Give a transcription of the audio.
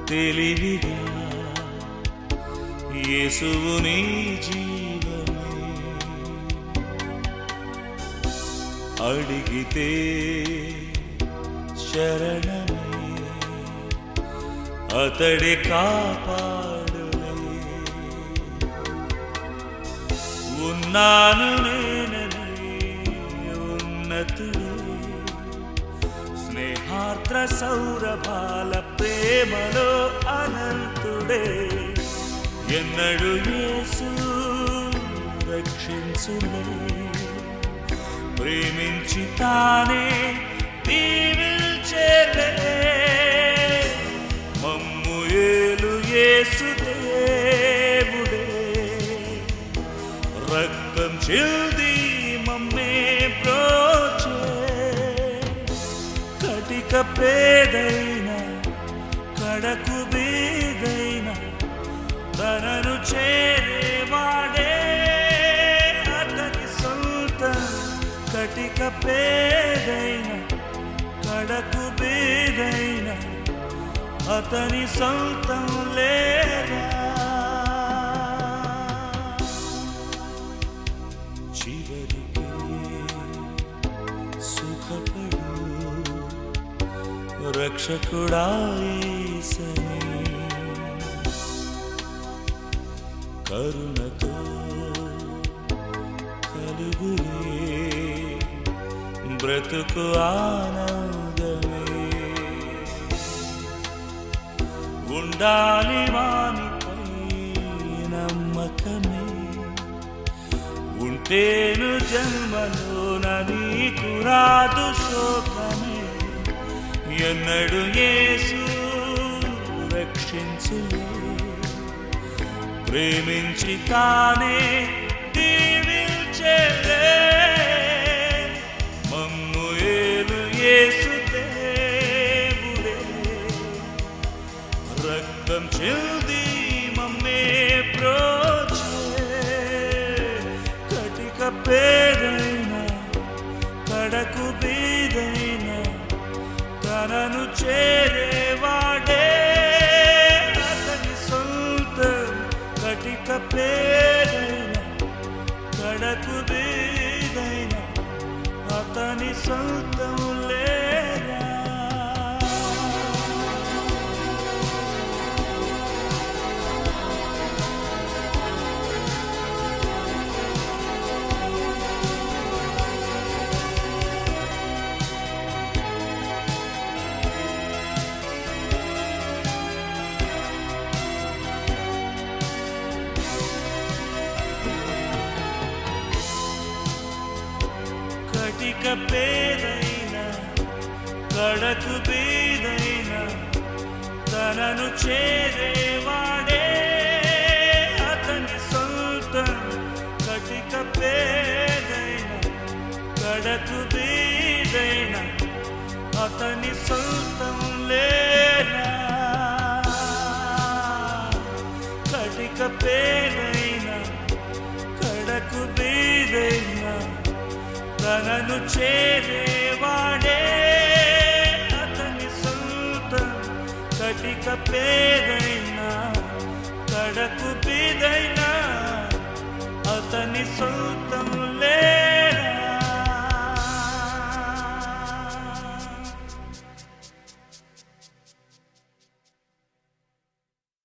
తెలివిగా యేసువు నీ జీవమే అడిగితే శరణమే అతడి కాపాడులే ఉన్నాను నేననే ఉన్నతుడే స్నేహార్ద్ర సౌరభాల ప్రేమలో అనంతుడే ఎన్నడు యేసు రక్షించులే ప్రేమించి తానే దీవిల్చేలే మమ్ము ఏలు యేసు దేవుడే రక్తం చిల్ది మమ్మే బ్రోచే కటిక పేదైన కడకు బీదైన తనను చేరేవాడే అతని సొంత కటిక పేదైన కడకు బీదైన అతని సొంతం లేదా చివరికి సుఖపడు రక్షకుడాయేసని కరుణతో కలుగులే బ్రతుకు ఆనందమే ఉండాలి వానిపై నమ్మకమే ఉంటేను జన్మలోన నీకు రాదు శోకమే ఎన్నడు యేసు రక్షించులే ప్రేమించి తానే దీవించేలే మమ్ము ఏలు యేసు దేవుడే రక్తం చెల్ది మమ్మే ప్రోచే కటిక పేదైన కడకు బీదైన తనను చేరేవాడే అతని సొంత కటిక పేదైన కడకు బీదైన అతని సొంతం లేరా కటిక పేదైన కడకు బీదైన తనను చేరేవాడే అతని సొంత కటిక పేదైన కడకు బీదైన అతని సొంతం లేనా కటిక పేదైన కడకు బీదైన తనను చేరేవాడే అతని సొంత కటిక పేదైన కడకు బీ